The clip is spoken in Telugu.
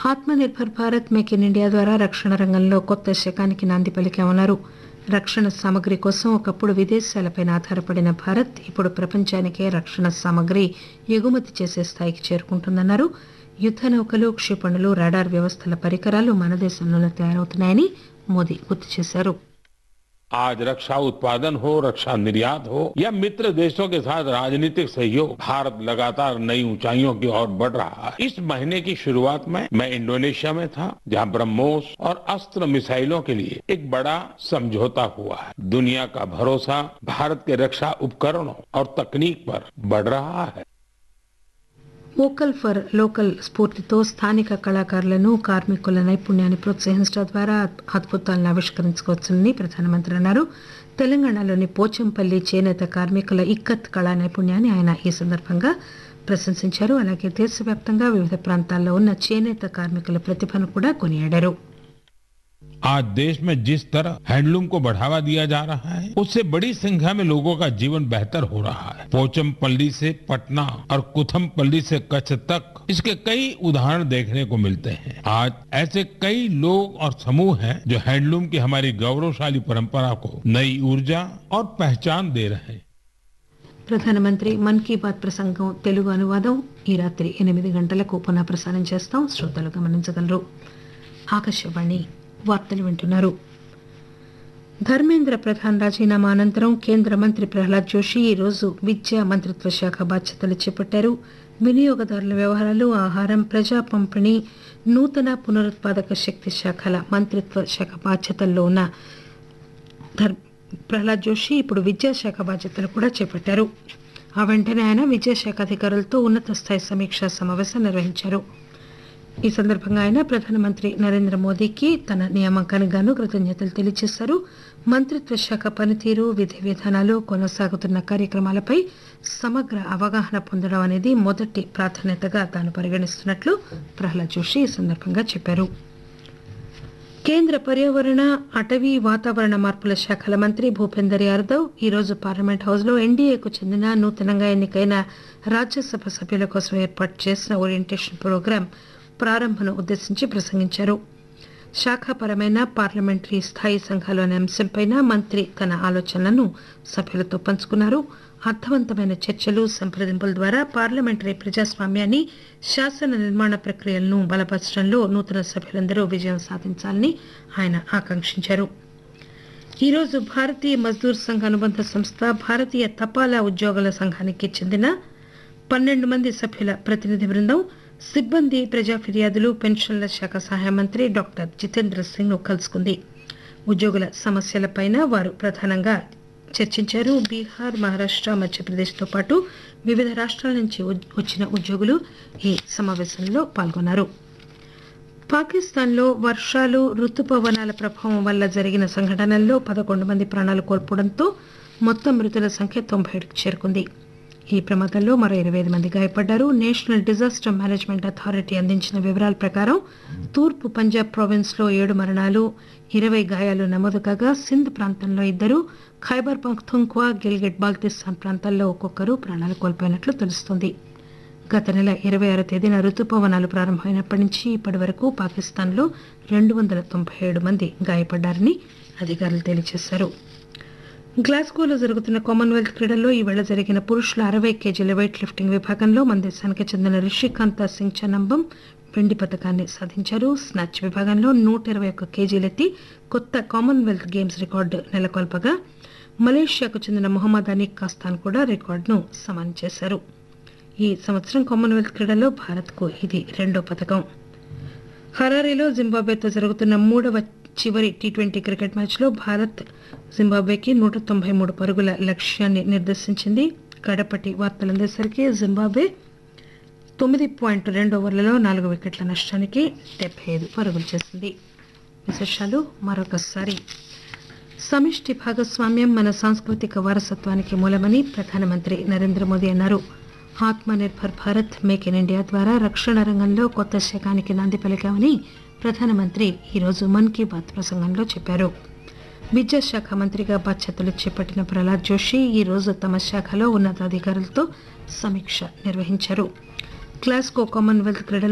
Atmanirbhar Bharat make in India ద్వారా రక్షణ రంగంలో కొత్త శకానికి నాంది పలికామన్నారు రక్షణ సామగ్రి కోసం ఒకప్పుడు విదేశాలపై ఆధారపడిన భారత్ ఇప్పుడు ప్రపంచానికే రక్షణ సామగ్రి ఎగుమతి చేసే స్థాయికి చేరుకుంటుందన్నారు యుద్ద నౌకలు క్షిపణులు రాడార్ వ్యవస్థల పరికరాలు మన దేశంలోనే తయారవుతున్నాయని మోదీ గుర్తు చేశారు आज रक्षा उत्पादन हो रक्षा निर्यात हो या मित्र देशों के साथ राजनीतिक सहयोग भारत लगातार नई ऊंचाइयों की ओर बढ़ रहा है इस महीने की शुरुआत में मैं इंडोनेशिया में था जहां ब्रह्मोस और अस्त्र मिसाइलों के लिए एक बड़ा समझौता हुआ है दुनिया का भरोसा भारत के रक्षा उपकरणों और तकनीक पर बढ़ रहा है వోకల్ ఫర్ లోకల్ స్ఫూర్తితో స్థానిక కళాకారులను కార్మికుల నైపుణ్యాన్ని ప్రోత్సహించడం ద్వారా అద్భుతాలను ఆవిష్కరించుకోవచ్చని ప్రధానమంత్రి అన్నారు తెలంగాణలోని పోచంపల్లి చేనేత కార్మికుల ఇక్కత్ కళా నైపుణ్యాన్ని ఆయన ఈ సందర్భంగా ప్రశంసించారు అలాగే దేశవ్యాప్తంగా వివిధ ప్రాంతాల్లో ఉన్న చేనేత కార్మికుల ప్రతిభను కూడా కొనియాడారు आज देश में जिस तरह हैंडलूम को बढ़ावा दिया जा रहा है उससे बड़ी संख्या में लोगों का जीवन बेहतर हो रहा है पोचमपल्ली से पटना और कुथमपल्ली से कच्छ तक इसके कई उदाहरण देखने को मिलते हैं आज ऐसे कई लोग और समूह हैं जो हैंडलूम की हमारी गौरवशाली परंपरा को नई ऊर्जा और पहचान दे रहे हैं ప్రధానమంత్రి మన్ కీ బాత్ ప్రసంగం తెలుగు అనువాదం ఈ రాత్రి ఎనిమిది గంటలకు పునః ప్రసారం చేస్తాం శ్రోతలు గమనించగలరు ఆకాశవాణి వార్తలు వింటున్నారు ధర్మేంద్ర ప్రధాన్ రాజీనామా అనంతరం కేంద్ర మంత్రి ప్రహ్లాద్ జోషి ఈరోజు విద్యా మంత్రిత్వ శాఖ బాధ్యతలు చేపట్టారు వినియోగదారుల వ్యవహారాలు ఆహారం ప్రజా పంపిణీ నూతన పునరుత్పాదక శక్తి శాఖల మంత్రిత్వ శాఖ బాధ్యతల్లో ఉన్న ధర్ ప్రహ్లాద్ జోషి ఇప్పుడు విద్యాశాఖ బాధ్యతలు కూడా చేపట్టారు ఆ వెంటనే ఆయన విద్యాశాఖ అధికారులతో ఉన్నత స్థాయి సమీక్షా సమావేశం నిర్వహించారు ఈ సందర్భంగా ఆయన ప్రధానమంత్రి నరేంద్ర మోదీకి తన నియామకానికి గాను కృతజ్ఞతలు తెలియజేశారు మంత్రిత్వ శాఖ పనితీరు విధి విధానాలు కొనసాగుతున్న కార్యక్రమాలపై సమగ్ర అవగాహన పొందడం అనేది మొదటి ప్రాధాన్యతగా తాను పరిగణిస్తున్నట్లు ప్రహ్లాద్ జోషి ఈ సందర్భంగా చెప్పారు కేంద్ర పర్యావరణ అటవీ వాతావరణ మార్పుల శాఖల మంత్రి భూపేందర్ యాదవ్ ఈరోజు పార్లమెంట్ హౌస్ లో ఎన్డీఏకు చెందిన నూతనంగా ఎన్నికైన రాజ్యసభ సభ్యుల కోసం ఏర్పాటు చేసిన ఓరియంటేషన్ ప్రోగ్రాం ప్రారంభను ఉద్దేశించి ప్రసంగించారు శాఖాపరమైన పార్లమెంటరీ స్థాయి సంఘాలు అనే అంశంపై మంత్రి తన ఆలోచనలను సభ్యులతో పంచుకున్నారు అర్థవంతమైన చర్చలు సంప్రదింపుల ద్వారా పార్లమెంటరీ ప్రజాస్వామ్యాన్ని శాసన నిర్మాణ ప్రక్రియలను బలపరచడంలో నూతన సభ్యులందరూ విజయం సాధించాలని ఆయన ఆకాంక్షించారు ఈరోజు భారతీయ మజ్దూర్ సంఘ అనుబంధ సంస్థ భారతీయ తపాలా ఉద్యోగుల సంఘానికి చెందిన పన్నెండు మంది సభ్యుల ప్రతినిధి బృందం సిబ్బంది ప్రజా ఫిర్యాదులు పెన్షన్ల శాఖ సహాయ మంత్రి డాక్టర్ జితేంద్ర సింగ్ ను కలుసుకుంది ఉద్యోగుల సమస్యలపైన వారు ప్రధానంగా చర్చించారు బీహార్ మహారాష్ట్ర మధ్యప్రదేశ్తో పాటు వివిధ రాష్ట్రాల నుంచి ఉ- వచ్చిన ఉద్యోగులు ఈ సమావేశంలో పాల్గొన్నారు పాకిస్తాన్లో వర్షాలు రుతుపవనాల ప్రభావం వల్ల జరిగిన సంఘటనల్లో పదకొండు మంది ప్రాణాలు కోల్పోవడంతో మొత్తం మృతుల సంఖ్య తొంభై ఏడుకు చేరుకుంది ఈ ప్రమాదంలో మరో ఇరవై ఐదు మంది గాయపడ్డారు నేషనల్ డిజాస్టర్ మేనేజ్మెంట్ అథారిటీ అందించిన వివరాల ప్రకారం తూర్పు పంజాబ్ ప్రావిన్స్ లో ఏడు మరణాలు ఇరవై గాయాలు నమోదు కాగా సింధ్ ప్రాంతంలో ఇద్దరు ఖైబర్ పఖ్తుంఖ్వా గిల్గిట్ బాల్తిస్తాన్ ప్రాంతాల్లో ఒక్కొక్కరు ప్రాణాలు కోల్పోయినట్లు తెలుస్తోంది గత నెల ఇరవై ఆరో తేదీన రుతుపవనాలు ప్రారంభమైనప్పటి నుంచి ఇప్పటి వరకు పాకిస్తాన్లో రెండు వందల తొంభై ఏడు మంది గాయపడ్డారని అధికారులు తెలియజేశారు గ్లాస్గోలో జరుగుతున్న కామన్వెల్త్ క్రీడల్లో ఈవేళ జరిగిన పురుషుల అరవై కేజీల వెయిట్ లిఫ్టింగ్ విభాగంలో మన దేశానికి చెందిన రిషికాంత సింగ్ చనంబం వెండి పథకాన్ని సాధించారు స్నాచ్ విభాగంలో నూట ఇరవై ఒక్క కేజీలెత్తి కొత్త కామన్వెల్త్ గేమ్స్ రికార్డు నెలకొల్పగా మలేషియాకు చెందిన మొహమ్మద్ అనీ కాస్తాన్ కూడా రికార్డును సమానం చేశారు ఈ సంవత్సరం కామన్వెల్త్ క్రీడల్లో భారత్కు ఇది రెండో పథకం హరారీలో జింబాబ్వేతో జరుగుతున్న మూడవ చివరి టీ ట్వంటీ క్రికెట్ మ్యాచ్లో భారత్ జింబాబ్వేకి నూట తొంభై మూడు పరుగుల లక్ష్యాన్ని నిర్దేశించింది కడపటి వార్తలు అందేసరికి జింబాబ్వే తొమ్మిది పాయింట్ రెండు ఓవర్లలో నాలుగు వికెట్ల నష్టానికి డెబ్బై ఐదు పరుగులు చేసింది విశేషాలు మరొకసారి సమిష్టి భాగస్వామ్యం మన సాంస్కృతిక వారసత్వానికి మూలమని ప్రధానమంత్రి నరేంద్ర మోదీ అన్నారు Atmanirbhar Bharat make in India ద్వారా రక్షణ రంగంలో కొత్త శకానికి నాంది పలికామని ప్రధానమంత్రి ఈరోజు మన్ కీ బాత్ ప్రసంగంలో చెప్పారు విద్యాశాఖ మంత్రిగా బాధ్యతలు చేపట్టిన ప్రహ్లాద్ జోషి ఈ రోజు తమ శాఖలో ఉన్నతాధికారులతో సమీక్ష నిర్వహించారు గ్లాస్గో కామన్వెల్త్ క్రీడల్లో